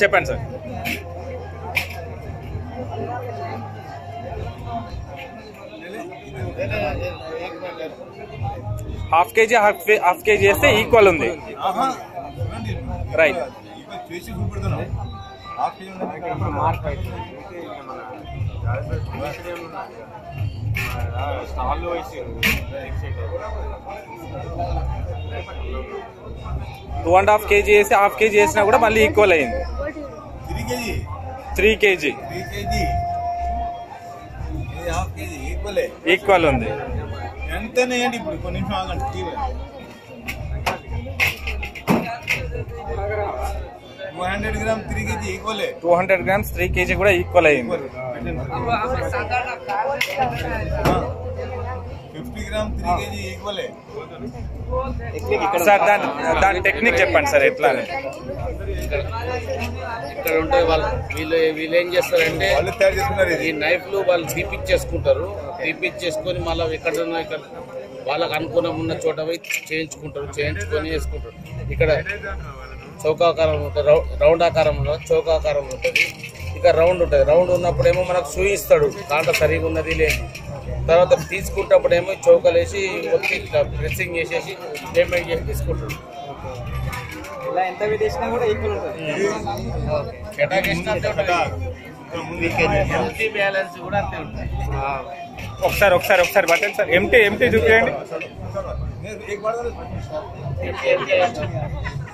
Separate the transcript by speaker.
Speaker 1: చెప్పండి sir half KG half half KG వేస్తే equal ఉంది
Speaker 2: ఆహా చూడండి.
Speaker 1: రైట్
Speaker 2: ఇక్కడ చేసి చూపెడుతున్నాం హాఫ్ కేజీ ఉన్నది.
Speaker 1: టూ అండ్ హాఫ్ కేజీ వేసి హాఫ్ కేజీ వేసినా కూడా మళ్ళీ ఈక్వల్ అయింది
Speaker 2: three KG
Speaker 1: three KG
Speaker 2: three KG ఇది హాఫ్ కేజీ ఈక్వలే
Speaker 1: ఈక్వల్ ఉంది
Speaker 2: ఎంతనే ఏంటి ఇప్పుడు కొన్ని నిమిషం ఆగండి TV two hundred gram three KG ఈక్వలే
Speaker 1: two hundred grams three KG కూడా ఈక్వల్ అయింది
Speaker 2: ఫిఫ్టీ గ్రామ్ త్రీ కేజీ ఈక్వలే
Speaker 1: సార్ దాని దాని టెక్నిక్ చెప్పండి సార్ ఎట్లా అని
Speaker 3: ఇక్కడ ఉంటే వాళ్ళు వీళ్ళు వీళ్ళు ఏం చేస్తారంటే
Speaker 2: వాళ్ళు తయారు చేసుకున్నారు
Speaker 3: ఈ
Speaker 2: ఇది
Speaker 3: నైఫ్లు వాళ్ళు తీపిచ్చేసుకుంటారు తీపిచ్చేసుకొని మళ్ళీ ఎక్కడన్నా ఇక్కడ వాళ్ళకి అనుకూలం ఉన్న చోట పోయి చేయించుకుంటారు చేయించుకొని వేసుకుంటారు ఇక్కడ చౌకాకారం ఉంటుంది రౌ- రౌండ్ ఆకారంలో చౌకాకారం ఉంటుంది ఇక రౌండ్ ఉంటుంది రౌండ్ ఉన్నప్పుడేమో మనకు చూయిస్తాడు కాంట సరిగా ఉన్నది లేదు తర్వాత తీసుకుంటప్పుడేమో చౌకలేసి ఒత్తి ఇట్లా ప్రెస్సింగ్ చేసేసి పేమెంట్ చేసి తీసుకుంటాడు
Speaker 4: ఇలా ఎంత పెట్టేసినా కూడా ఈక్వల్ ఉంటుంది
Speaker 3: కేటాయించినంతే ఉంటుంది. ఎంటీ బ్యాలెన్స్ కూడా అంతే ఉంటుంది
Speaker 1: ఒకసారి ఒకసారి ఒకసారి బట్టండి సార్ ఎంటీ ఎంటీ చూపించండి
Speaker 2: एक बार
Speaker 3: ఎంటీ ఎంటీ